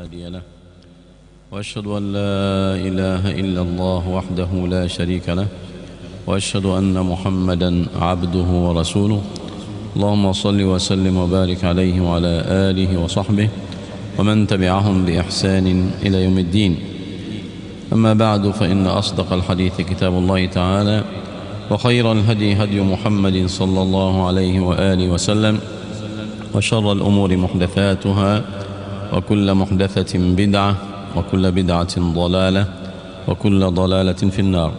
هادي له واشهد ان لا اله الا الله وحده لا شريك له واشهد ان محمدا عبده ورسوله اللهم صل وسلم وبارك عليه وعلى اله وصحبه ومن تبعهم باحسان الى يوم الدين اما بعد فان اصدق الحديث كتاب الله تعالى وخير الهدي هدي محمد صلى الله عليه واله وسلم وشر الامور محدثاتها وكل محدثه بدعه وكل بدعه ضلاله وكل ضلاله في النار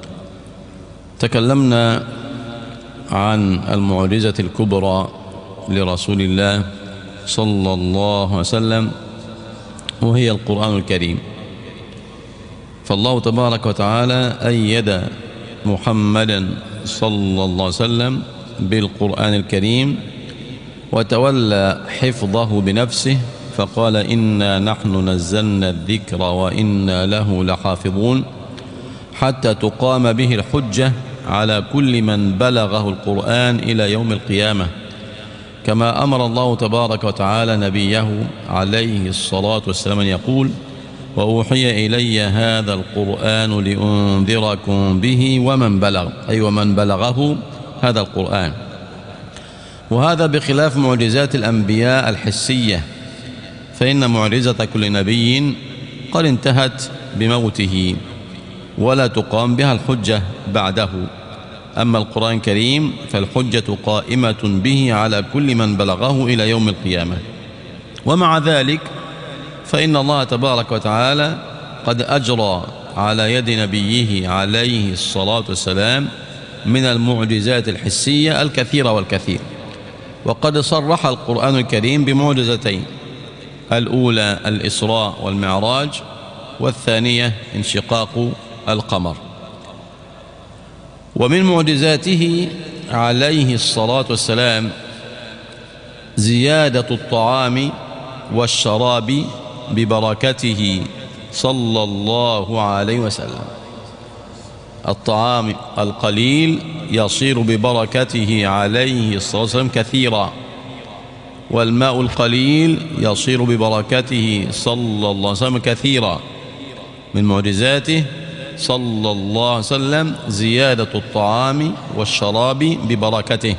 تكلمنا عن المعجزه الكبرى لرسول الله صلى الله عليه وسلم وهي القران الكريم فالله تبارك وتعالى ايد محمدا صلى الله عليه وسلم بالقران الكريم وتولى حفظه بنفسه فقال انا نحن نزلنا الذكر وانا له لحافظون حتى تقام به الحجه على كل من بلغه القران الى يوم القيامه كما امر الله تبارك وتعالى نبيه عليه الصلاه والسلام ان يقول واوحي الي هذا القران لانذركم به ومن بلغ اي ومن بلغه هذا القران وهذا بخلاف معجزات الانبياء الحسيه فان معجزه كل نبي قد انتهت بموته ولا تقام بها الحجه بعده اما القران الكريم فالحجه قائمه به على كل من بلغه الى يوم القيامه ومع ذلك فان الله تبارك وتعالى قد اجرى على يد نبيه عليه الصلاه والسلام من المعجزات الحسيه الكثيره والكثير وقد صرح القران الكريم بمعجزتين الاولى الاسراء والمعراج والثانيه انشقاق القمر ومن معجزاته عليه الصلاه والسلام زياده الطعام والشراب ببركته صلى الله عليه وسلم الطعام القليل يصير ببركته عليه الصلاه والسلام كثيرا والماء القليل يصير ببركته صلى الله عليه وسلم كثيرا من معجزاته صلى الله عليه وسلم زيادة الطعام والشراب ببركته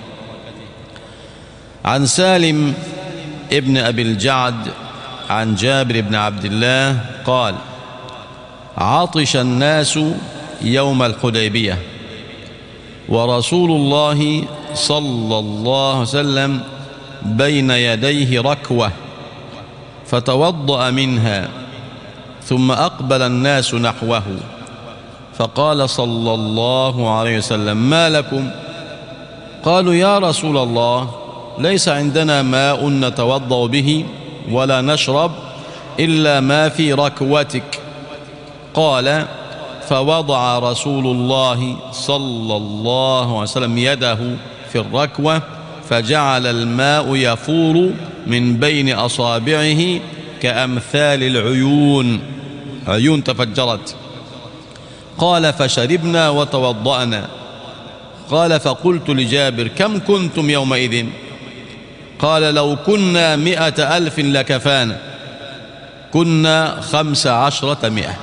عن سالم ابن أبي الجعد عن جابر بن عبد الله قال عطش الناس يوم الحديبية ورسول الله صلى الله عليه وسلم بين يديه ركوة فتوضأ منها ثم أقبل الناس نحوه فقال صلى الله عليه وسلم ما لكم قالوا يا رسول الله ليس عندنا ماء نتوضا به ولا نشرب الا ما في ركوتك قال فوضع رسول الله صلى الله عليه وسلم يده في الركوه فجعل الماء يفور من بين اصابعه كامثال العيون عيون تفجرت قال فشربنا وتوضأنا قال فقلت لجابر كم كنتم يومئذ قال لو كنا مئة ألف لكفانا كنا خمس عشرة مئة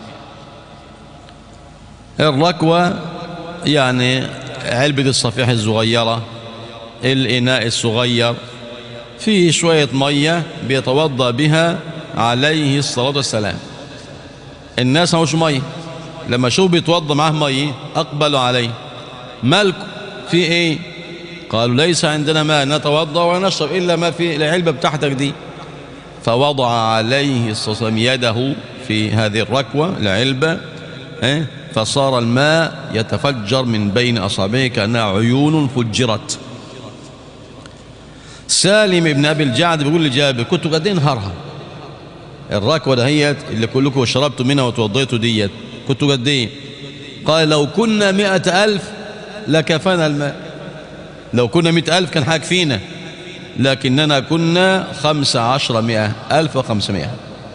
الركوة يعني علبة الصفيح الصغيرة الإناء الصغير فيه شوية مية بيتوضأ بها عليه الصلاة والسلام الناس مش مية لما شوف بيتوضا معاه ميه اقبلوا عليه مالكم في ايه قالوا ليس عندنا ماء نتوضا ونشرب الا ما في العلبه بتاعتك دي فوضع عليه الصلاه والسلام يده في هذه الركوه العلبه فصار الماء يتفجر من بين اصابعه كانها عيون فجرت سالم بن ابي الجعد بيقول لجابر كنت قد ايه نهارها الركوه دهيت اللي كلكم شربتوا منها وتوضيتوا ديت كنتوا قد ايه قال لو كنا مئة ألف لكفانا الماء لو كنا مئة ألف كان حاكفينا لكننا كنا خمس عشر مئة ألف وخمسمائة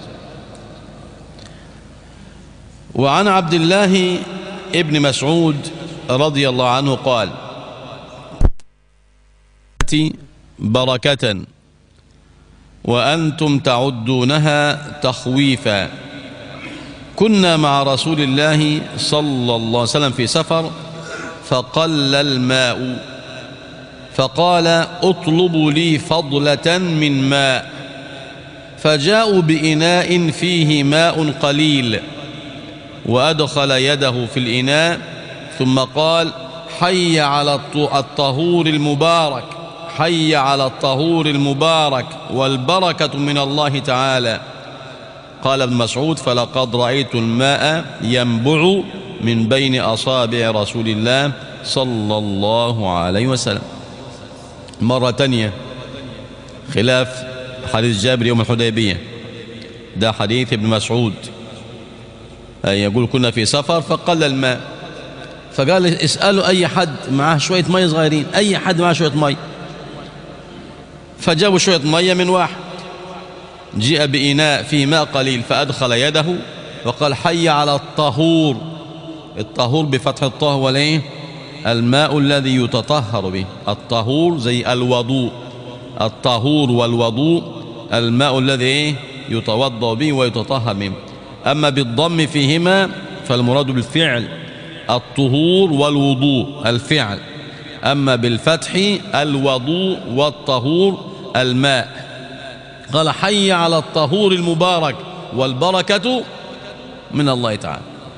وعن عبد الله ابن مسعود رضي الله عنه قال بركة وأنتم تعدونها تخويفا كنا مع رسول الله صلى الله عليه وسلم في سفر فقل الماء فقال اطلبوا لي فضلة من ماء فجاءوا بإناء فيه ماء قليل وأدخل يده في الإناء ثم قال حي على الطهور المبارك حي على الطهور المبارك والبركة من الله تعالى قال ابن مسعود فلقد رأيت الماء ينبع من بين أصابع رسول الله صلى الله عليه وسلم مرة تانية خلاف حديث جابر يوم الحديبية ده حديث ابن مسعود يقول كنا في سفر فقل الماء فقال اسألوا أي حد معاه شوية مية صغيرين أي حد معاه شوية مية فجابوا شوية مية من واحد جاء بإناء فيه ماء قليل فأدخل يده وقال حي على الطهور الطهور بفتح الطه وليه الماء الذي يتطهر به الطهور زي الوضوء الطهور والوضوء الماء الذي يتوضا به ويتطهر به أما بالضم فيهما فالمراد بالفعل الطهور والوضوء الفعل أما بالفتح الوضوء والطهور الماء قال حي على الطهور المبارك والبركة من الله تعالى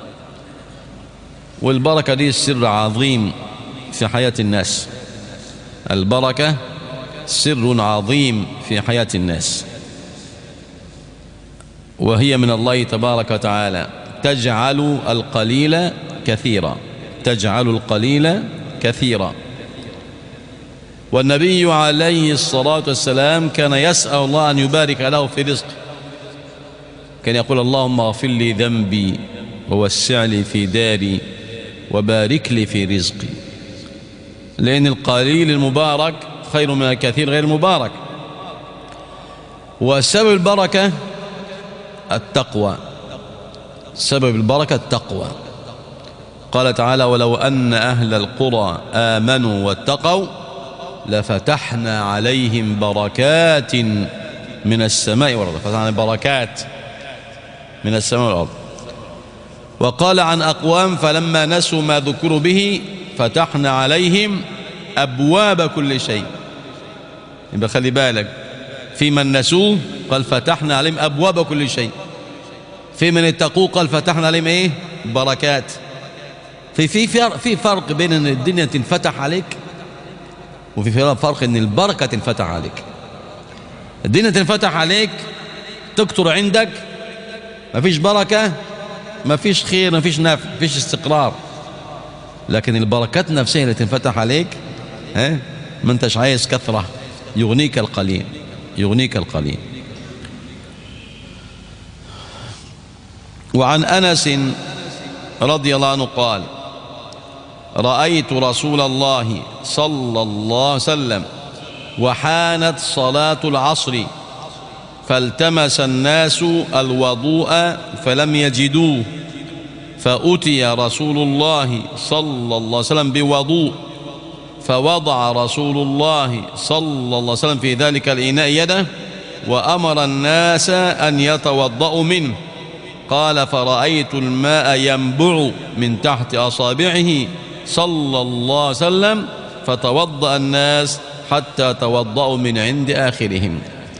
والبركة دي سر عظيم في حياة الناس البركة سر عظيم في حياة الناس وهي من الله تبارك وتعالى تجعل القليل كثيرا تجعل القليل كثيرا والنبي عليه الصلاة والسلام كان يسأل الله أن يبارك له في رزقه كان يقول اللهم اغفر لي ذنبي ووسع لي في داري وبارك لي في رزقي لأن القليل المبارك خير من الكثير غير المبارك وسبب البركة التقوى سبب البركة التقوى قال تعالى ولو أن أهل القرى آمنوا واتقوا لفتحنا عليهم بركات من السماء والأرض فتحنا بركات من السماء والأرض وقال عن أقوام فلما نسوا ما ذكروا به فتحنا عليهم أبواب كل شيء يبقى خلي بالك في من نسوه قال فتحنا عليهم أبواب كل شيء في من اتقوه قال فتحنا عليهم إيه بركات في في فرق في فرق بين ان الدنيا تنفتح عليك وفي فرق ان البركه تنفتح عليك الدنيا تنفتح عليك تكتر عندك مفيش بركه مفيش خير مفيش نفع مفيش استقرار لكن البركات نفسها اللي تنفتح عليك ها ما انتش عايز كثره يغنيك القليل يغنيك القليل وعن انس رضي الله عنه قال رأيت رسول الله صلى الله عليه وسلم وحانت صلاة العصر فالتمس الناس الوضوء فلم يجدوه فأتي رسول الله صلى الله عليه وسلم بوضوء فوضع رسول الله صلى الله عليه وسلم في ذلك الإناء يده وأمر الناس أن يتوضأوا منه قال فرأيت الماء ينبع من تحت أصابعه صلى الله عليه وسلم فتوضأ الناس حتى توضأوا من عند آخرهم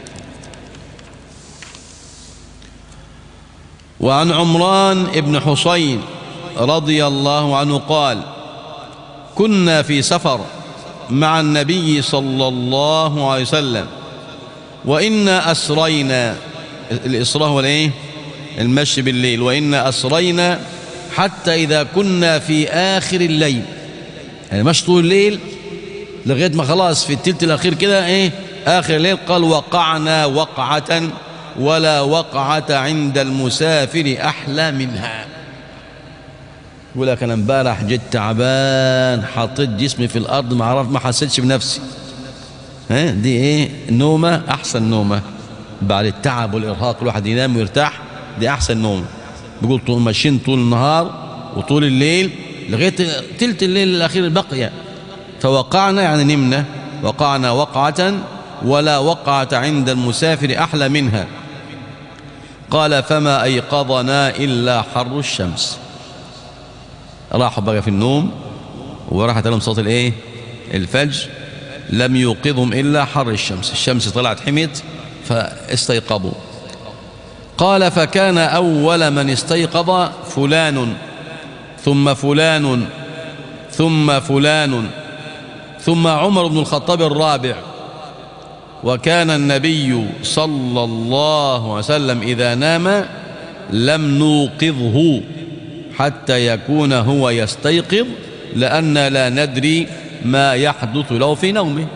وعن عمران بن حسين رضي الله عنه قال كنا في سفر مع النبي صلى الله عليه وسلم وإنا أسرينا الإسراء هو الإيه؟ المشي بالليل وإنا أسرينا حتى إذا كنا في آخر الليل يعني مش طول الليل لغاية ما خلاص في التلت الأخير كده إيه آخر الليل قال وقعنا وقعة ولا وقعة عند المسافر أحلى منها يقول لك أنا امبارح جيت تعبان حطيت جسمي في الأرض ما عرفت ما حسيتش بنفسي ها دي إيه نومة أحسن نومة بعد التعب والإرهاق الواحد ينام ويرتاح دي أحسن نومة بيقول طول ماشيين طول النهار وطول الليل لغاية تلت الليل الأخير البقية فوقعنا يعني نمنا وقعنا وقعة ولا وقعت عند المسافر أحلى منها قال فما أيقظنا إلا حر الشمس راحوا بقى في النوم وراحت لهم صوت الايه الفجر لم يوقظهم إلا حر الشمس الشمس طلعت حميت فاستيقظوا قال فكان أول من استيقظ فلان ثم فلان ثم فلان ثم عمر بن الخطاب الرابع وكان النبي صلى الله عليه وسلم إذا نام لم نوقظه حتى يكون هو يستيقظ لأن لا ندري ما يحدث له في نومه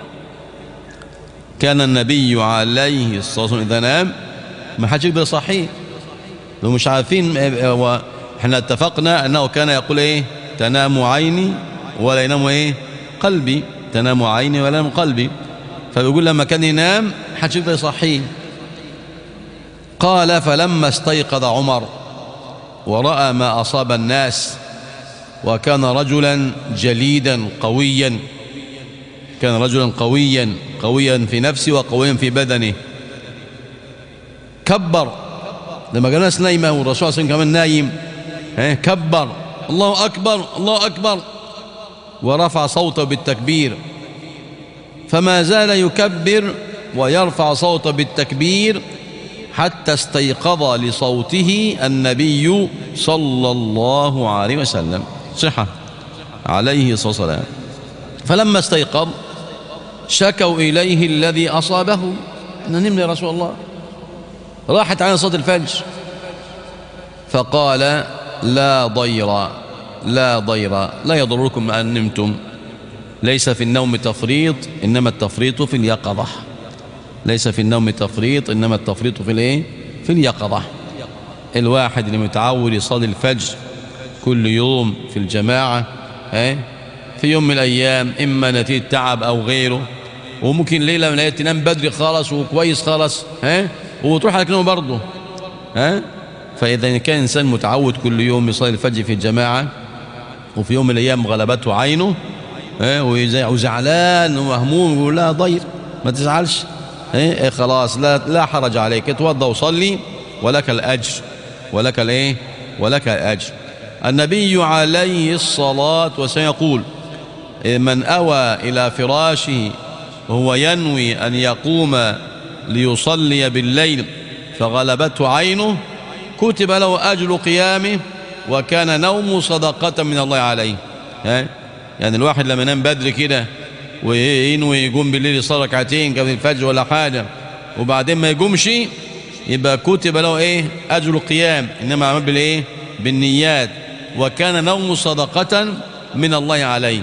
كان النبي عليه الصلاة والسلام إذا نام ما حدش يقدر يصحيه لو مش عارفين احنا اتفقنا أنه كان يقول إيه تنام عيني ولا ينام إيه قلبي تنام عيني ولا ينام قلبي فبيقول لما كان ينام حدش يقدر يصحيه قال فلما استيقظ عمر ورأى ما أصاب الناس وكان رجلا جليدا قويا كان رجلا قويا قويا في نفسه وقويا في بدنه كبر لما كان الناس نايمة والرسول صلى الله عليه وسلم كمان نايم كبر الله أكبر الله أكبر ورفع صوته بالتكبير فما زال يكبر ويرفع صوته بالتكبير حتى استيقظ لصوته النبي صلى الله عليه وسلم صحة عليه الصلاة والسلام فلما استيقظ شكوا إليه الذي أصابه أنا نمنا يا رسول الله راحت على صوت الفجر فقال لا ضير لا ضير لا يضركم أن نمتم ليس في النوم تفريط إنما التفريط في اليقظة ليس في النوم تفريط إنما التفريط في الإيه؟ في اليقظة الواحد اللي متعود يصلي الفجر كل يوم في الجماعة اه؟ في يوم من الأيام إما نتيجة تعب أو غيره وممكن ليلة من الأيام تنام بدري خالص وكويس خالص ها وتروح على كلمه برضه ها فإذا كان إنسان متعود كل يوم يصلي الفجر في الجماعة وفي يوم من الأيام غلبته عينه ها وزعلان ومهموم يقول لا ضير ما تزعلش ايه خلاص لا لا حرج عليك اتوضى وصلي ولك الأجر ولك الايه ولك الأجر النبي عليه الصلاة والسلام يقول من أوى إلى فراشه وهو ينوي أن يقوم ليصلي بالليل فغلبته عينه كتب له أجل قيامه وكان نوم صدقة من الله عليه ها؟ يعني الواحد لما ينام بدري كده وينوي يقوم بالليل يصلي ركعتين قبل الفجر ولا حاجة وبعدين ما يقومش يبقى كتب له ايه أجل قيام إنما عمل بالايه بالنيات وكان نوم صدقة من الله عليه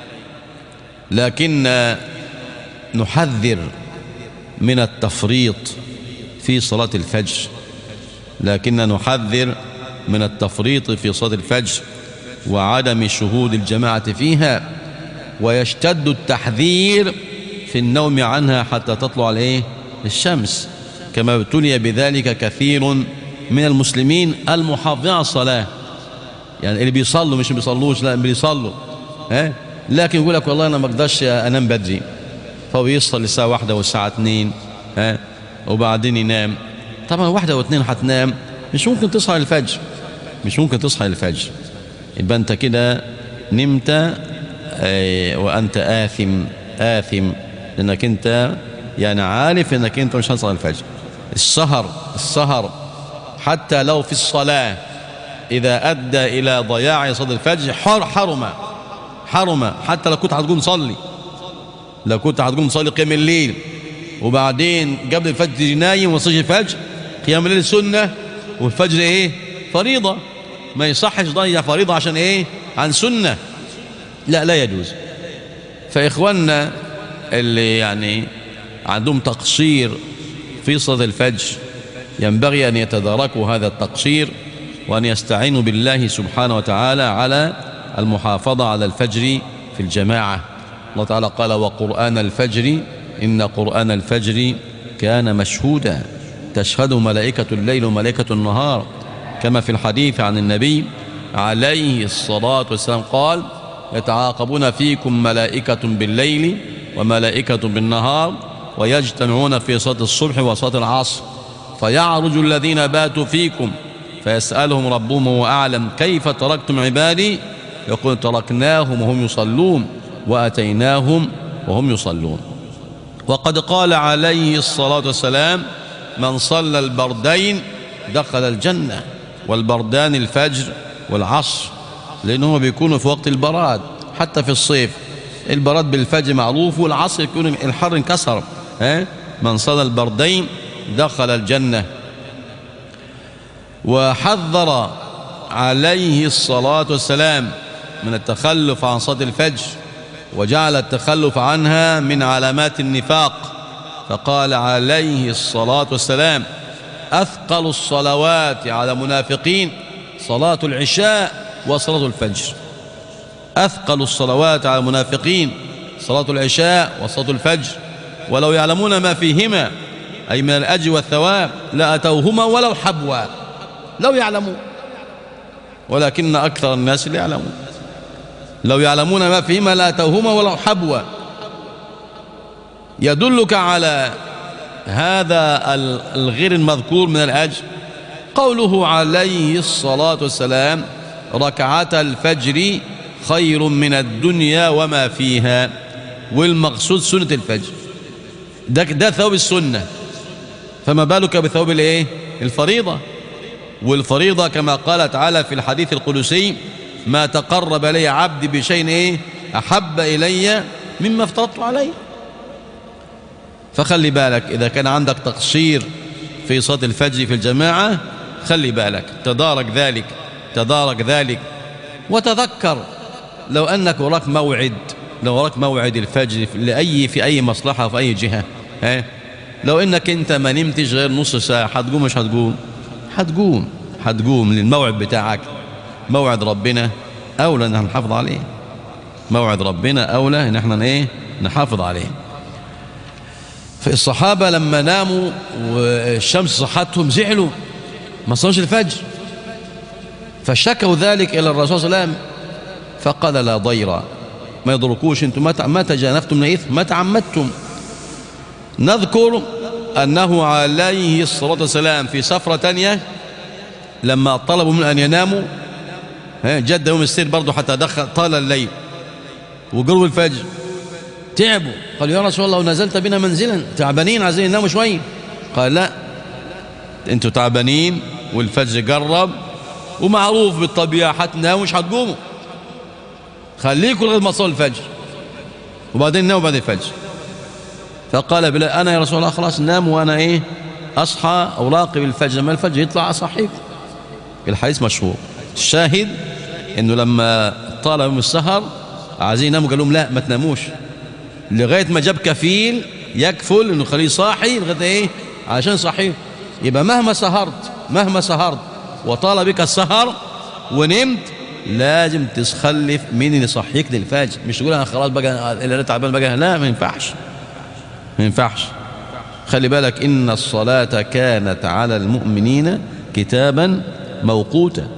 لكن نحذر من التفريط في صلاة الفجر لكن نحذر من التفريط في صلاة الفجر وعدم شهود الجماعة فيها ويشتد التحذير في النوم عنها حتى تطلع عليه الشمس كما ابتلي بذلك كثير من المسلمين المحافظين على الصلاة يعني اللي بيصلوا مش بيصلوش لا بيصلوا ها لكن يقول لك والله انا ما اقدرش انام بدري فهو يصل الساعة واحدة والساعة اتنين ها وبعدين ينام طبعا واحدة واثنين هتنام مش ممكن تصحى الفجر مش ممكن تصحى الفجر يبقى انت كده نمت اه وانت آثم آثم لانك انت يعني عارف انك انت مش هتصحى الفجر السهر السهر حتى لو في الصلاة إذا أدى إلى ضياع صلاة الفجر حر حرم حرم حتى لو كنت هتقوم تصلي لو كنت هتقوم تصلي قيام الليل وبعدين قبل الفجر تيجي نايم وما تصليش الفجر قيام الليل سنة والفجر ايه فريضة ما يصحش ضيع فريضة عشان ايه عن سنة لا لا يجوز فإخواننا اللي يعني عندهم تقصير في صلاة الفجر ينبغي أن يتداركوا هذا التقصير وأن يستعينوا بالله سبحانه وتعالى على المحافظة على الفجر في الجماعة الله تعالى قال وقرآن الفجر إن قرآن الفجر كان مشهودا تشهد ملائكة الليل وملائكة النهار كما في الحديث عن النبي عليه الصلاة والسلام قال يتعاقبون فيكم ملائكة بالليل وملائكة بالنهار ويجتمعون في صلاة الصبح وصلاة العصر فيعرج الذين باتوا فيكم فيسألهم ربهم هو أعلم كيف تركتم عبادي يقول تركناهم وهم يصلون وأتيناهم وهم يصلون وقد قال عليه الصلاة والسلام من صلى البردين دخل الجنة والبردان الفجر والعصر لأنهم بيكونوا في وقت البراد حتى في الصيف البراد بالفجر معروف والعصر يكون الحر انكسر من صلى البردين دخل الجنة وحذر عليه الصلاة والسلام من التخلف عن صلاة الفجر وجعل التخلف عنها من علامات النفاق فقال عليه الصلاة والسلام أثقل الصلوات على منافقين صلاة العشاء وصلاة الفجر أثقل الصلوات على المنافقين صلاة العشاء وصلاة الفجر ولو يعلمون ما فيهما أي من الأجر والثواب لأتوهما ولو حبوا لو يعلمون ولكن أكثر الناس لا يعلمون لو يعلمون ما فيهما لأتوهما ولو حبوا يدلك على هذا الغير المذكور من الأجر قوله عليه الصلاة والسلام ركعة الفجر خير من الدنيا وما فيها والمقصود سنة الفجر ده, ده ثوب السنة فما بالك بثوب الايه الفريضة والفريضة كما قال تعالى في الحديث القدسي ما تقرب لي عبدي بشيء ايه أحب إلي مما افترضت عليه فخلي بالك إذا كان عندك تقصير في صلاة الفجر في الجماعة خلي بالك تدارك ذلك تدارك ذلك وتذكر لو أنك وراك موعد لو وراك موعد الفجر لأي في أي مصلحة في أي جهة ها لو انك انت ما نمتش غير نص ساعة هتقوم مش هتقوم هتقوم هتقوم للموعد بتاعك موعد ربنا أولى ان احنا نحافظ عليه موعد ربنا أولى ان احنا ايه نحافظ عليه فالصحابة لما ناموا والشمس صحتهم زعلوا ما صلوش الفجر فشكوا ذلك إلى الرسول صلى الله عليه وسلم فقال لا ضير ما يضركوش انتم ما تجانفتم من الإثم ما تعمدتم نذكر أنه عليه الصلاة والسلام في سفرة تانية لما طلبوا من أن يناموا جد يوم السير برضه حتى دخل طال الليل وقربوا الفجر تعبوا قالوا يا رسول الله ونزلت بنا منزلا تعبانين عايزين يناموا شوية قال لا انتوا تعبانين والفجر قرب ومعروف بالطبيعة حتناموا مش هتقوموا خليكم لغايه ما تصلوا الفجر وبعدين ناموا بعد الفجر فقال بلا أنا يا رسول الله خلاص نام وأنا إيه أصحى أو راقب الفجر لما الفجر يطلع أصحيكم الحديث مشهور الشاهد إنه لما طال يوم السهر عايزين يناموا قال لهم لا ما تناموش لغاية ما جاب كفيل يكفل إنه خليه صاحي لغاية إيه عشان صحيح يبقى مهما سهرت مهما سهرت وطال بك السهر ونمت لازم تخلف مين اللي يصحيك للفجر مش تقول انا خلاص بقى انا تعبان بقى لا ما ينفعش ما ينفعش خلي بالك إن الصلاة كانت على المؤمنين كتابا موقوتا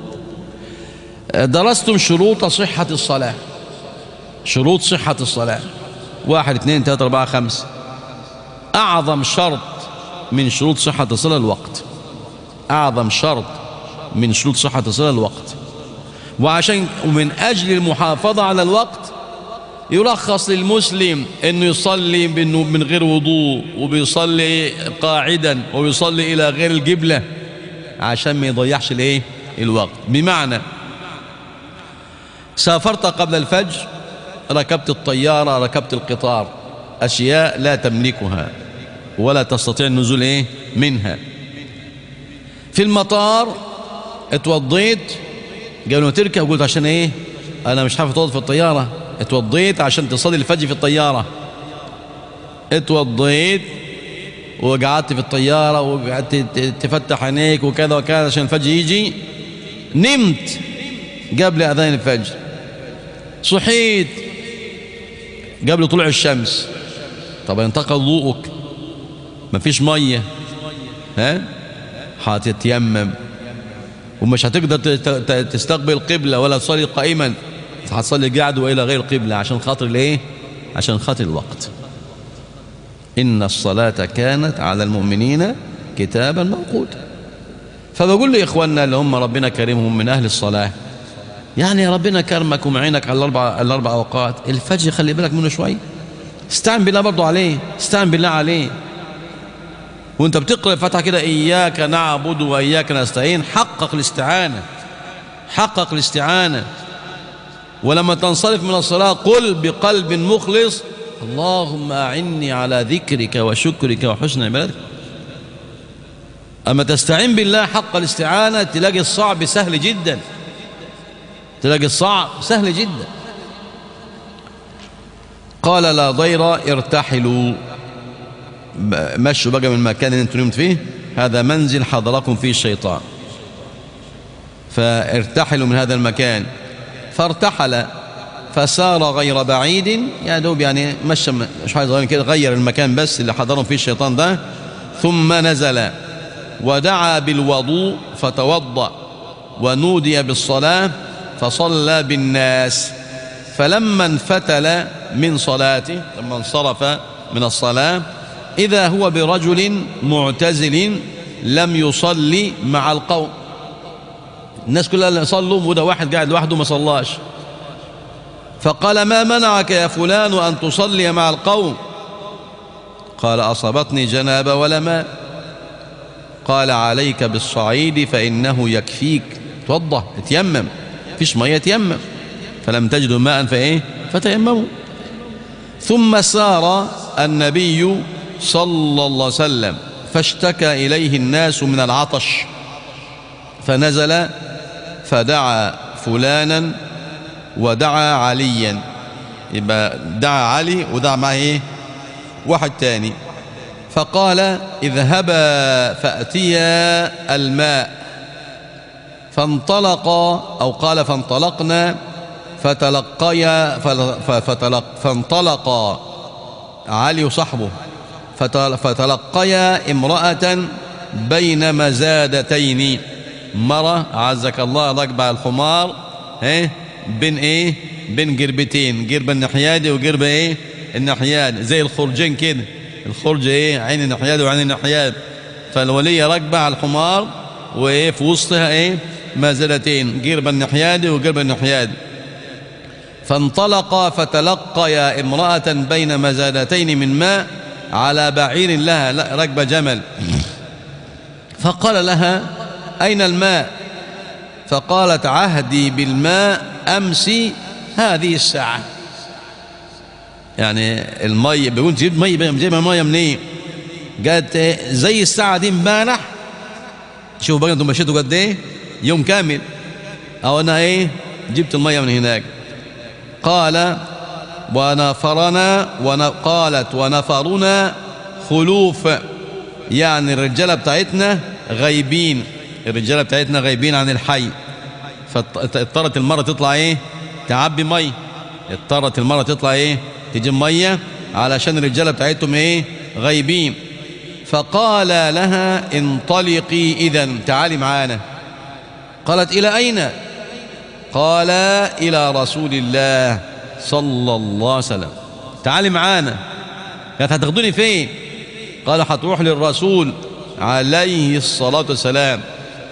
درستم شروط صحة الصلاة شروط صحة الصلاة واحد اثنين ثلاثة أربعة خمسة أعظم شرط من شروط صحة الصلاة الوقت أعظم شرط من شروط صحة الصلاة الوقت وعشان ومن أجل المحافظة على الوقت يرخص للمسلم انه يصلي من غير وضوء وبيصلي قاعدا وبيصلي الى غير القبلة عشان ما يضيعش الايه الوقت بمعنى سافرت قبل الفجر ركبت الطيارة ركبت القطار أشياء لا تملكها ولا تستطيع النزول إيه منها في المطار اتوضيت قالوا تركب قلت عشان ايه انا مش حافظ اتوضى في الطيارة اتوضيت عشان تصلي الفجر في الطيارة اتوضيت وقعدت في الطيارة وقعدت تفتح عينيك وكذا وكذا عشان الفجر يجي نمت قبل أذان الفجر صحيت قبل طلوع الشمس طب ينتقل ضوءك مفيش مية ها هتتيمم ومش هتقدر تستقبل القبلة ولا تصلي قائما هتصلي قاعد وإلى غير القبلة عشان خاطر الايه عشان خاطر الوقت إن الصلاة كانت على المؤمنين كتابا موقوتا فبقول لي إخواننا اللي هم ربنا كريمهم من أهل الصلاة يعني ربنا كرمك ومعينك على الأربع, الأربع أوقات الفجر خلي بالك منه شوي استعن بالله برضو عليه استعن بالله عليه وانت بتقرأ الفتحة كده إياك نعبد وإياك نستعين حقق الاستعانة حقق الاستعانة ولما تنصرف من الصلاة قل بقلب مخلص اللهم أعني على ذكرك وشكرك وحسن عبادتك أما تستعين بالله حق الاستعانة تلاقي الصعب سهل جدا تلاقي الصعب سهل جدا قال لا ضير ارتحلوا مشوا بقى من المكان اللي انتم نمت فيه هذا منزل حضركم فيه الشيطان فارتحلوا من هذا المكان فارتحل فسار غير بعيد يا دوب يعني مشى مش حاجه صغيره كده غير المكان بس اللي حضرهم فيه الشيطان ده ثم نزل ودعا بالوضوء فتوضأ ونودي بالصلاة فصلى بالناس فلما انفتل من صلاته لما انصرف من الصلاة إذا هو برجل معتزل لم يصلي مع القوم الناس كلها اللي صلوا وده واحد قاعد لوحده ما صلاش فقال ما منعك يا فلان أن تصلي مع القوم قال أصابتني جنابة ولا ماء قال عليك بالصعيد فإنه يكفيك توضح اتيمم فيش مية تيمم فلم تجدوا ماء فإيه فتيمموا ثم سار النبي صلى الله عليه وسلم فاشتكى إليه الناس من العطش فنزل فدعا فلانا ودعا عليا يبقى دعا علي ودعا معه ايه واحد تاني فقال اذهبا فأتيا الماء فانطلقا أو قال فانطلقنا فتلقيا فتلق فانطلقا علي وصحبه فتلقيا امرأة بين مزادتين مرة عزك الله ركبة الحمار ايه بين ايه بين جربتين جربة النحيادي وجربة ايه النحياد زي الخرجين كده الخرج ايه عين النحياد وعين النحياد فالولية راكبة على الحمار وايه في وسطها ايه مازلتين جربة النحيادي وجربة النحياد فانطلقا فتلقيا امرأة بين مزادتين من ماء على بعير لها ركب جمل فقال لها أين الماء فقالت عهدي بالماء أمس هذه الساعة يعني المية بيقول جيب مية جيب مية منين قالت زي الساعة دي امبارح شوفوا بقى انتم مشيتوا قد ايه يوم كامل او انا ايه جبت المية من هناك قال ونفرنا قالت ونفرنا خلوف يعني الرجالة بتاعتنا غايبين الرجالة بتاعتنا غايبين عن الحي فاضطرت المرة تطلع ايه تعبي مي اضطرت المرة تطلع ايه تجيب مية علشان الرجالة بتاعتهم ايه غايبين فقال لها انطلقي اذا تعالي معانا قالت الى اين قال الى رسول الله صلى الله عليه وسلم تعالي معانا قالت هتاخدوني فين قال هتروح للرسول عليه الصلاة والسلام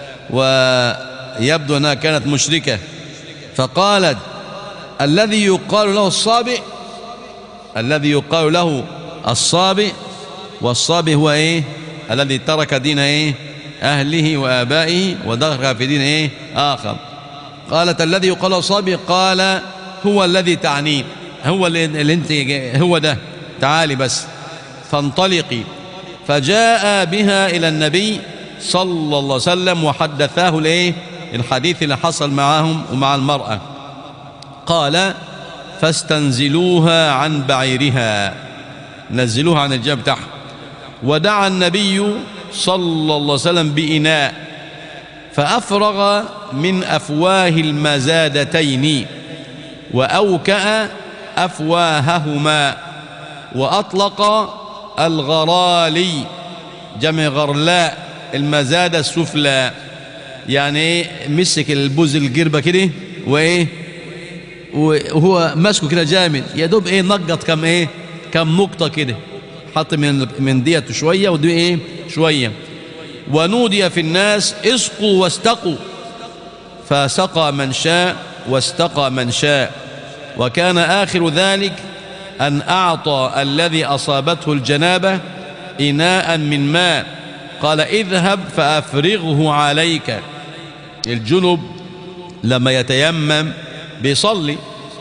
ويبدو أنها كانت مشركة فقالت الذي يقال له الصابئ الذي يقال له الصابئ والصابئ هو ايه الذي ترك دين ايه اهله وابائه ودخل في دين ايه اخر قالت الذي يقال له الصابئ قال هو الذي تعنيه هو اللي انت هو ده تعالي بس فانطلقي فجاء بها الى النبي صلى الله عليه وسلم وحدثاه الايه الحديث اللي حصل معهم ومع المرأة قال فاستنزلوها عن بعيرها نزلوها عن الجبل تحت ودعا النبي صلى الله عليه وسلم بإناء فأفرغ من أفواه المزادتين وأوكأ أفواههما وأطلق الغرالي جمع غرلاء المزادة السفلى يعني مسك البوز الجربة كده وايه وهو ماسكه كده جامد يا دوب ايه نقط كم ايه كم نقطة كده حط من من ديت شويه ودي ايه شويه ونودي في الناس اسقوا واستقوا فسقى من شاء واستقى من شاء وكان آخر ذلك أن أعطى الذي أصابته الجنابة إناء من ماء قال اذهب فأفرغه عليك الجنب لما يتيمم بيصلي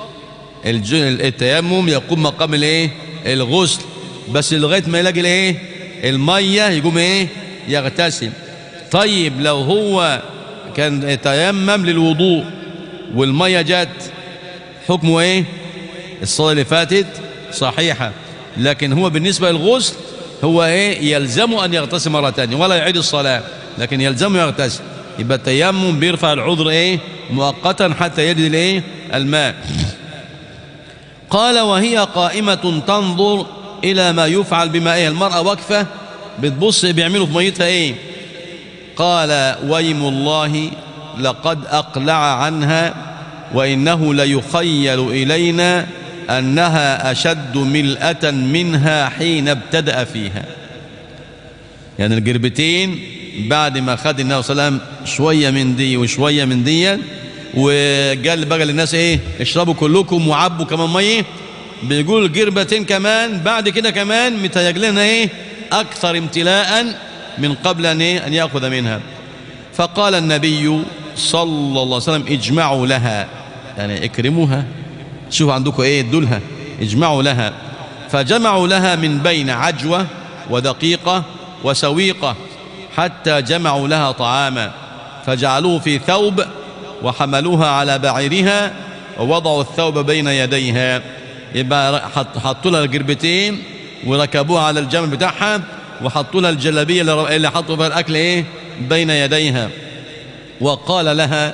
التيمم يقوم مقام الايه الغسل بس لغايه ما يلاقي الايه الميه يقوم ايه يغتسل طيب لو هو كان يتيمم للوضوء والميه جت حكمه ايه الصلاه اللي فاتت صحيحه لكن هو بالنسبه للغسل هو ايه يلزمه ان يغتسل مره ثانيه ولا يعيد الصلاه لكن يلزمه يغتسل يبقى التيمم بيرفع العذر ايه مؤقتا حتى يجد الايه الماء قال وهي قائمة تنظر إلى ما يفعل بمائها المرأة واقفة بتبص بيعملوا في ميتها إيه قال ويم الله لقد أقلع عنها وإنه ليخيل إلينا أنها أشد ملأة منها حين ابتدأ فيها يعني القربتين بعد ما خد النبي صلى الله عليه وسلم شوية من دي وشوية من دي وقال بقى للناس ايه اشربوا كلكم وعبوا كمان ميه بيقول القربتين كمان بعد كده كمان متهيأ لنا ايه اكثر امتلاء من قبل ان ايه ان ياخذ منها فقال النبي صلى الله عليه وسلم اجمعوا لها يعني اكرموها شوفوا عندكم ايه ادولها اجمعوا لها فجمعوا لها من بين عجوه ودقيقه وسويقه حتى جمعوا لها طعاما فجعلوه في ثوب وحملوها على بعيرها ووضعوا الثوب بين يديها يبقى حطوا لها القربتين وركبوها على الجمل بتاعها وحطوا لها الجلابيه اللي حطوا فيها الاكل ايه بين يديها وقال لها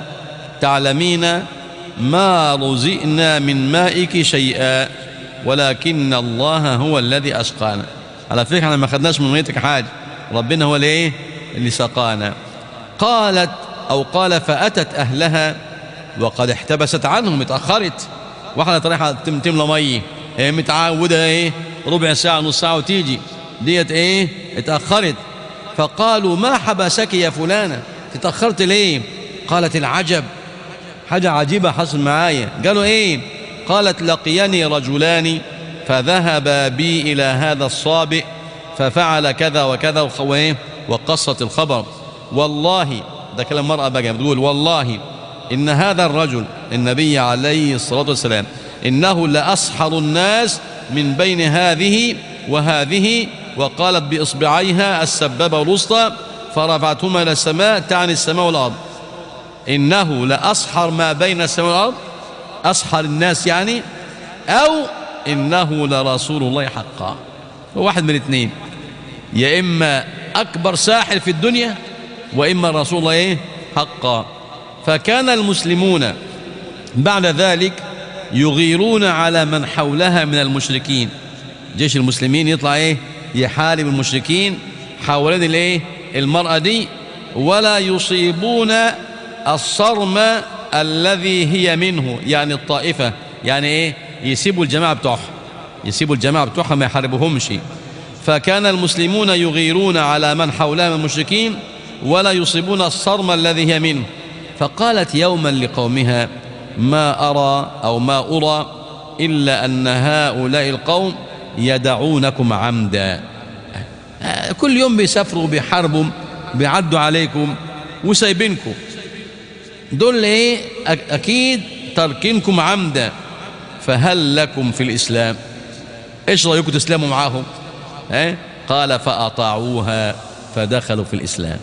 تعلمين ما رزقنا من مائك شيئا ولكن الله هو الذي اسقانا على فكره احنا ما خدناش من ميتك حاجه ربنا هو الايه اللي سقانا قالت أو قال فأتت أهلها وقد احتبست عنهم اتأخرت واحدة رايحة تملى مية هي متعودة ايه ربع ساعة نص ساعة وتيجي ديت ايه اتأخرت فقالوا ما حبسك يا فلانة تتأخرت ليه قالت العجب حاجة عجيبة حصل معايا قالوا ايه قالت لقيني رجلان فذهبا بي إلى هذا الصابئ ففعل كذا وكذا وقصت الخبر والله ده كلام مرأة بقى بتقول والله إن هذا الرجل النبي عليه الصلاة والسلام إنه لأسحر الناس من بين هذه وهذه وقالت بإصبعيها السبابة والوسطى فرفعتهما إلى السماء تعني السماء والأرض إنه لأسحر ما بين السماء والأرض أسحر الناس يعني أو إنه لرسول الله حقا واحد من اثنين يا إما أكبر ساحر في الدنيا وإما رسول الله إيه حقا فكان المسلمون بعد ذلك يغيرون على من حولها من المشركين جيش المسلمين يطلع إيه يحارب المشركين حوالين الإيه المرأة دي ولا يصيبون الصرم الذي هي منه يعني الطائفة يعني إيه يسيبوا الجماعة بتوعهم يسيبوا الجماعة بتوعهم ما يحاربوهمش فكان المسلمون يغيرون على من حولها من المشركين ولا يصيبون الصرم الذي هي منه فقالت يوما لقومها ما أرى أو ما أرى إلا أن هؤلاء القوم يدعونكم عمدا كل يوم بيسافروا بيحاربوا بيعدوا عليكم وسايبينكم دول ايه اكيد تركينكم عمدا فهل لكم في الاسلام ايش رايكم تسلموا معاهم ايه قال فاطاعوها فدخلوا في الاسلام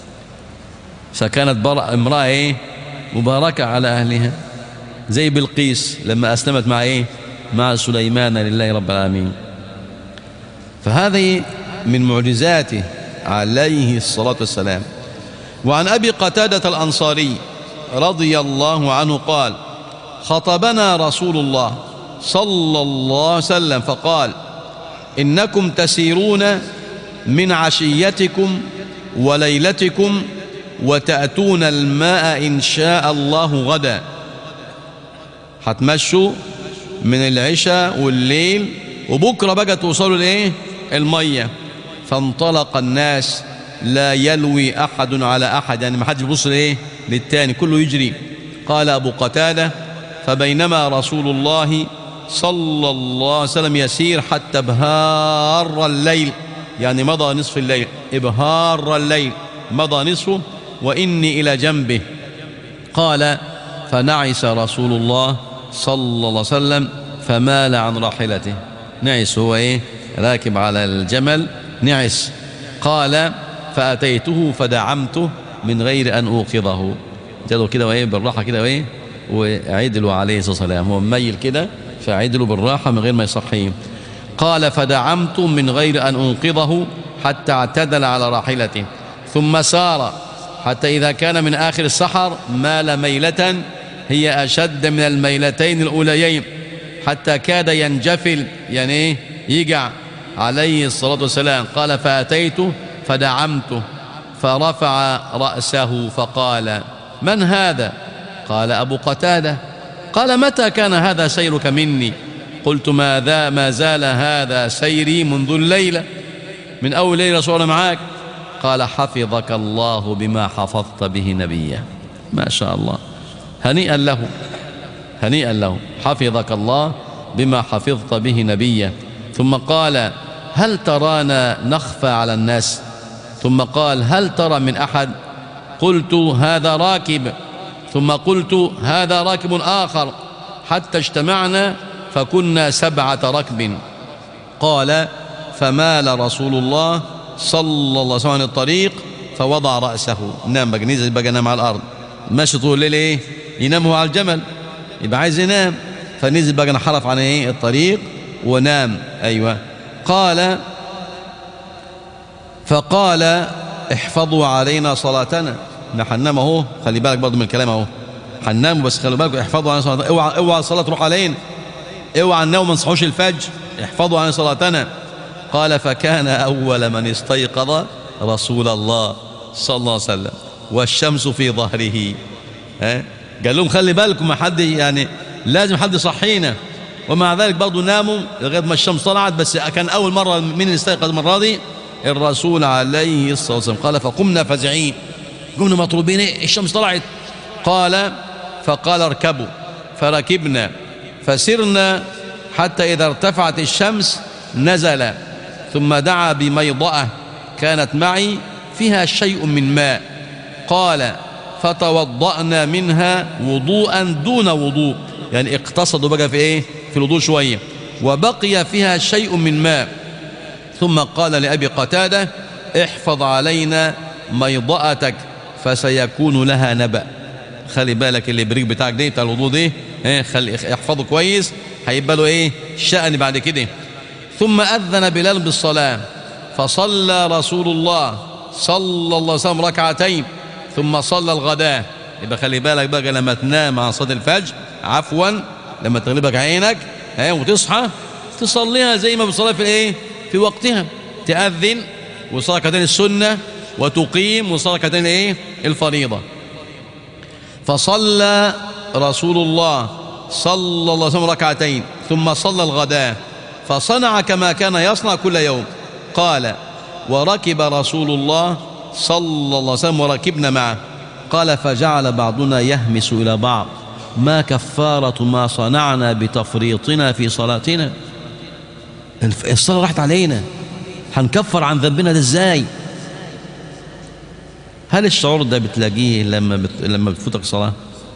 فكانت امرأة ايه مباركة على أهلها زي بلقيس لما أسلمت مع ايه مع سليمان لله رب العالمين فهذه من معجزاته عليه الصلاة والسلام وعن أبي قتادة الأنصاري رضي الله عنه قال خطبنا رسول الله صلى الله عليه وسلم فقال إنكم تسيرون من عشيتكم وليلتكم وتأتون الماء إن شاء الله غدا هتمشوا من العشاء والليل وبكرة بقى توصلوا لإيه المية فانطلق الناس لا يلوي أحد على أحد يعني ما حدش يبص لإيه للتاني كله يجري قال أبو قتادة فبينما رسول الله صلى الله عليه وسلم يسير حتى ابهار الليل يعني مضى نصف الليل ابهار الليل مضى نصفه وإني إلى جنبه قال فنعس رسول الله صلى الله عليه وسلم فمال عن راحلته نعس هو ايه راكب على الجمل نعس قال فأتيته فدعمته من غير أن أوقظه جاله كده وإيه بالراحة كده وإيه وعدلوا عليه الصلاة والسلام هو مميل كده فعدلوا بالراحة من غير ما يصحيه قال فدعمت من غير أن أنقذه حتى اعتدل على راحلته ثم سار حتى إذا كان من آخر السحر مال ميلة هي أشد من الميلتين الأوليين حتى كاد ينجفل يعني إيه يقع عليه الصلاة والسلام قال فأتيته فدعمته فرفع رأسه فقال من هذا قال أبو قتادة قال متى كان هذا سيرك مني قلت ماذا ما زال هذا سيري منذ الليلة من أول ليلة صورنا معاك قال حفظك الله بما حفظت به نبيه ما شاء الله هنيئا له هنيئا له حفظك الله بما حفظت به نبيه ثم قال هل ترانا نخفى على الناس ثم قال هل ترى من أحد قلت هذا راكب ثم قلت هذا راكب آخر حتى اجتمعنا فكنا سبعة ركب قال فمال رسول الله صلى الله عليه وسلم عن الطريق فوضع رأسه نام بقى نزل بقى نام على الأرض ماشي طول الليل إيه ينام هو على الجمل يبقى عايز ينام فنزل بقى انحرف عن إيه الطريق ونام أيوة قال فقال احفظوا علينا صلاتنا احنا هننام اهو خلي بالك برضه من الكلام اهو هننام بس خلي بالك احفظوا علينا صلاتنا اوعى اوعى الصلاه تروح علينا اوعى النوم ما نصحوش الفجر احفظوا علينا صلاتنا قال فكان اول من استيقظ رسول الله صلى الله عليه وسلم والشمس في ظهره ها قال لهم خلي بالكم ما حد يعني لازم حد يصحينا ومع ذلك برضه ناموا لغايه ما الشمس طلعت بس كان اول مره مين اللي استيقظ المره دي الرسول عليه الصلاه والسلام قال فقمنا فزعين قمنا مطلوبين إيه؟ الشمس طلعت قال فقال اركبوا فركبنا فسرنا حتى اذا ارتفعت الشمس نزل ثم دعا بميضأة كانت معي فيها شيء من ماء قال فتوضأنا منها وضوءا دون وضوء يعني اقتصدوا بقى في ايه في الوضوء شوية وبقي فيها شيء من ماء ثم قال لأبي قتادة احفظ علينا ميضأتك فسيكون لها نبأ خلي بالك اللي بريك بتاعك دي بتاع الوضوء دي ايه خلي احفظه كويس هيبقى له ايه شأن بعد كده ثم أذن بلال بالصلاة فصلى رسول الله صلى الله عليه وسلم ركعتين ثم صلى الغداء يبقى خلي بالك بقى لما تنام عن صلاة الفجر عفوا لما تغلبك عينك ها وتصحى تصليها زي ما بتصليها في الايه في وقتها تأذن وصلى ركعتين السنة وتقيم وصلى ركعتين الايه الفريضة فصلى رسول الله صلى الله عليه وسلم ركعتين ثم صلى الغداء فصنع كما كان يصنع كل يوم قال وركب رسول الله صلى الله عليه وسلم وركبنا معه قال فجعل بعضنا يهمس إلى بعض ما كفارة ما صنعنا بتفريطنا في صلاتنا الصلاة راحت علينا هنكفر عن ذنبنا ده ازاي هل الشعور ده بتلاقيه لما بت... لما بتفوتك صلاة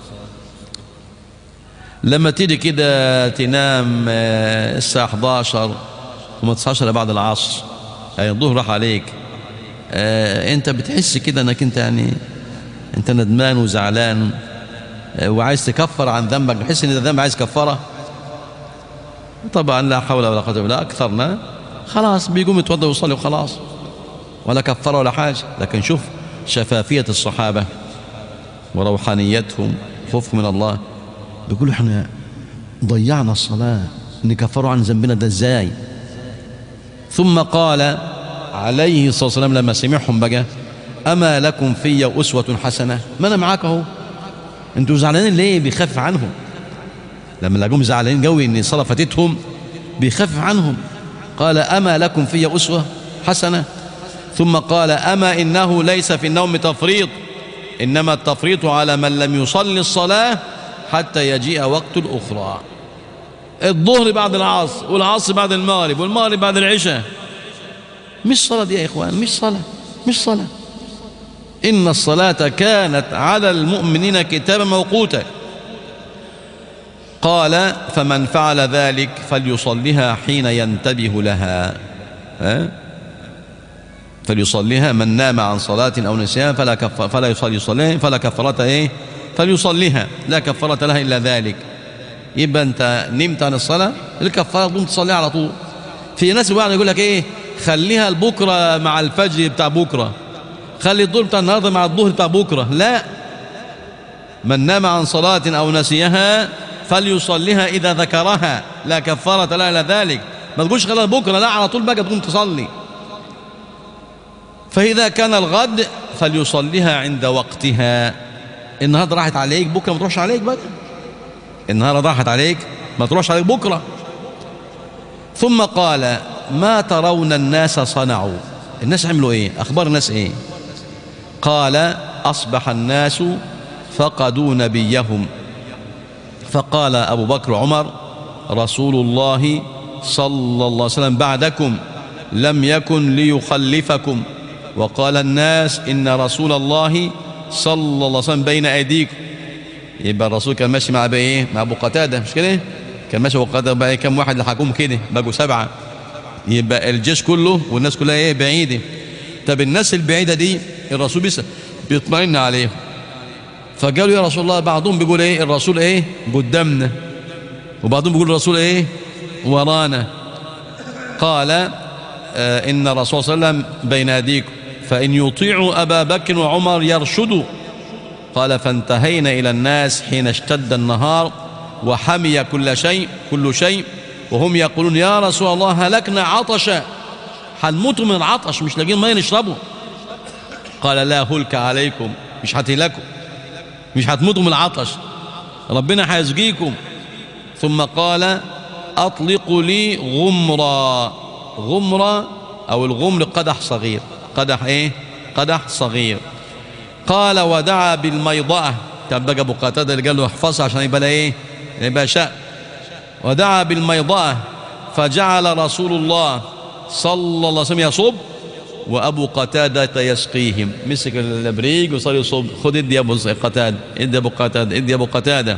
لما تيجي كده تنام الساعة 11 وما تصحاش الا بعد العصر يعني الظهر راح عليك آه انت بتحس كده انك انت يعني انت ندمان وزعلان آه وعايز تكفر عن ذنبك بتحس ان الذنب عايز كفاره طبعا لا حول ولا قوه الا بالله اكثرنا خلاص بيقوم يتوضا ويصلي وخلاص ولا كفاره ولا حاجه لكن شوف شفافيه الصحابه وروحانيتهم خوفهم من الله بيقولوا احنا ضيعنا الصلاه نكفروا عن ذنبنا ده ازاي ثم قال عليه الصلاه والسلام لما سمعهم بقى اما لكم في اسوه حسنه ما انا معاك اهو انتوا زعلانين ليه بيخفف عنهم لما لقوهم زعلانين قوي ان الصلاه فاتتهم بيخفف عنهم قال أما لكم في أسوة حسنة ثم قال أما إنه ليس في النوم تفريط إنما التفريط على من لم يصلي الصلاة حتى يجيء وقت الأخرى الظهر بعد العصر والعصر بعد المغرب والمغرب بعد العشاء مش صلاة دي يا إخوان مش صلاة مش صلاة إن الصلاة كانت على المؤمنين كتابا موقوتا قال فمن فعل ذلك فليصليها حين ينتبه لها ها؟ فليصليها من نام عن صلاة أو نسيان فلا كف فلا يصلي صلاة فلا كفارة إيه فليصليها لا كفارة لها إلا ذلك يبقى أنت نمت عن الصلاة الكفارة تقوم تصليها على طول في ناس بعض يقول لك إيه خليها لبكرة مع الفجر بتاع بكرة خلي الظهر بتاع النهارده مع الظهر بتاع بكرة لا من نام عن صلاة أو نسيها فليصليها إذا ذكرها لا كفارة لها إلا ذلك ما تقولش خلال بكرة لا على طول بقى تقوم تصلي فإذا كان الغد فليصليها عند وقتها النهارده راحت عليك بكرة ما تروحش عليك بقى النهارده راحت عليك ما تروحش عليك بكرة ثم قال ما ترون الناس صنعوا الناس عملوا ايه اخبار الناس ايه قال اصبح الناس فقدوا نبيهم فقال ابو بكر عمر رسول الله صلى الله عليه وسلم بعدكم لم يكن ليخلفكم وقال الناس ان رسول الله صلى الله عليه وسلم بين ايديكم يبقى الرسول كان ماشي مع ايه مع ابو قتاده مش كده كان ماشي ابو قتاده بقى كم واحد لحقوهم كده بقوا سبعه يبقى الجيش كله والناس كلها ايه بعيده طب الناس البعيده دي الرسول بيس بيطمئن عليهم فقالوا يا رسول الله بعضهم بيقول ايه الرسول ايه قدامنا وبعضهم بيقول الرسول ايه ورانا قال آه ان الرسول صلى الله عليه وسلم بين ايديكم فان يطيعوا ابا بكر وعمر يرشدوا قال فانتهينا الى الناس حين اشتد النهار وحمي كل شيء كل شيء وهم يقولون يا رسول الله هلكنا عطشا هنموتوا من العطش مش لاقيين ميه نشربه قال لا هلك عليكم مش هتهلكوا مش هتموتوا من العطش ربنا هيسقيكم ثم قال اطلقوا لي غمرا غمرا او الغمر قدح صغير قدح ايه قدح صغير قال ودعا بالميضأة كان بقى ابو قتاده اللي قال له احفظها عشان يبقى ايه يبقى شاء ودعا بالميضأة فجعل رسول الله صلى الله عليه وسلم يصب وأبو قتادة يسقيهم مسك الابريق وصار يصب خذ ادي أبو قتادة ادي أبو قتادة ادي أبو قتادة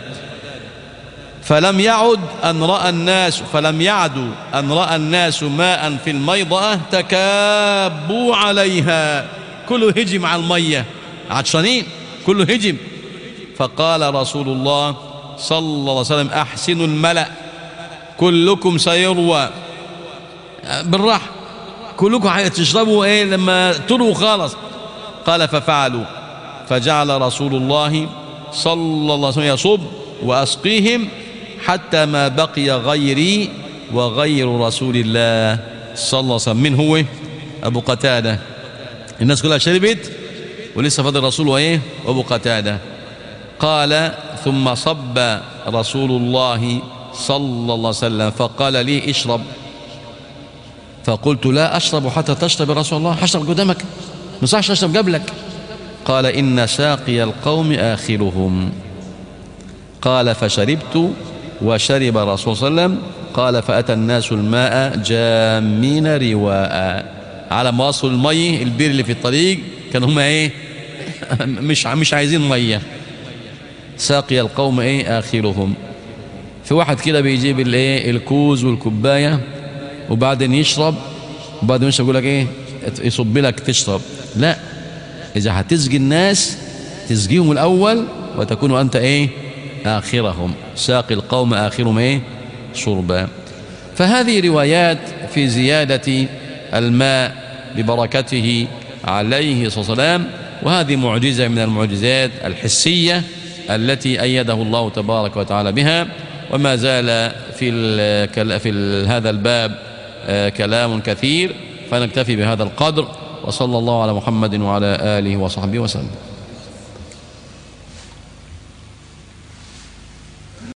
فلم يعد أن رأى الناس فلم يعدوا أن رأى الناس ماء في الميضأة تكابوا عليها كله هجم على المية عطشانين كله هجم فقال رسول الله صلى الله عليه وسلم أحسنوا الملأ كلكم سيروى بالراحة كلكم هتشربوا ايه لما تروا خالص قال ففعلوا فجعل رسول الله صلى الله عليه وسلم يصب وأسقيهم حتى ما بقي غيري وغير رسول الله صلى الله عليه وسلم من هو أبو قتادة الناس كلها شربت ولسه فاضل رسول وإيه وأبو قتادة قال ثم صب رسول الله صلى الله عليه وسلم فقال لي اشرب فقلت لا أشرب حتى تشرب يا رسول الله هشرب قدامك ما صحش أشرب قبلك قال إن ساقي القوم آخرهم قال فشربت وشرب الرسول صلى الله عليه وسلم قال فأتى الناس الماء جامين رواء على ما وصلوا المي البير اللي في الطريق كانوا هم ايه مش مش عايزين ميه ساقي القوم ايه اخرهم في واحد كده بيجيب الايه الكوز والكوبايه وبعدين يشرب وبعدين يشرب يقول لك ايه يصب لك تشرب لا اذا هتسقي الناس تسقيهم الاول وتكون انت ايه اخرهم ساقي القوم اخرهم ايه شربا فهذه روايات في زياده الماء ببركته عليه الصلاه والسلام وهذه معجزه من المعجزات الحسيه التي ايده الله تبارك وتعالى بها وما زال في في هذا الباب كلام كثير فنكتفي بهذا القدر وصلى الله على محمد وعلى اله وصحبه وسلم